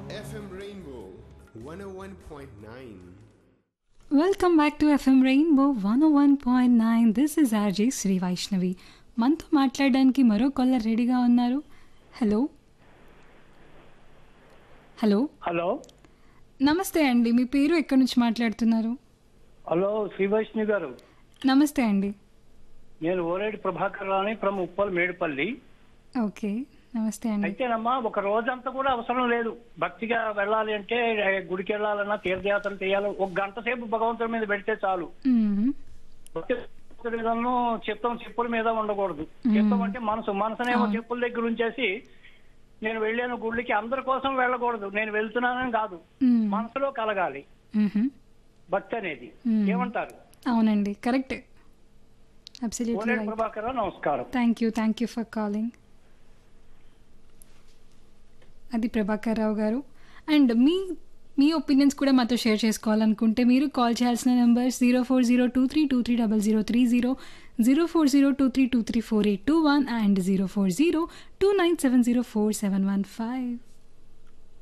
FM Rainbow 101.9. Welcome back to FM Rainbow one one point nine this is RJ Sri Vaishnavi మనతో మాట్లాడడానికి మరో caller రెడీగా ఉన్నారు హలో హలో హలో నమస్తే అండి మీ పేరు ఎక్కడి నుంచి మాట్లాడుతున్నారు హలో శ్రీవైష్ణవి గారు నమస్తే అండి నేను ఓరేడి ప్రభాకర్ రాణి ఫ్రమ్ ఉప్పల్ మేడిపల్లి ఓకే నమస్తే అండి అయితేనమ్మా ఒక రోజంతా కూడా అవసరం లేదు భక్తిగా వెళ్ళాలి అంటే ఏ, గుడికి వెళ్ళాలన్నా తీర్థయాత్రలు చేయాలి ఒక గంట సేపు భగవంతుడి మీద పెడితే చాలు మ్మ్. భక్తి విధానం చిత్తం చెప్పుల మీద ఉండకూడదు చిత్తం అంటే మనసు మనసునేమో చెప్పుల దగ్గర ఉంచేసి నేను వెళ్ళాను గుడికి అందరి కోసం వెళ్ళకూడదు నేను వెళ్తున్నానని కాదు మ్మ్. మనసులో కలగాలి మ్మ్. భక్తి అనేది మ్మ్. ఏమంటారు అవునండి correct absolutely Oredi right Prabhakar Rao, నమస్కారం thank you thank you for calling అది ప్రభాకర్ రావు గారు అండ్ మీ మీ ఒపీనియన్స్ కూడా మాతో షేర్ చేసుకోవాలనుకుంటే మీరు కాల్ చేయాల్సిన number zero four zero two three two three double zero three zero zero four zero two three two three four eight two one and zero four zero two nine seven zero four seven one five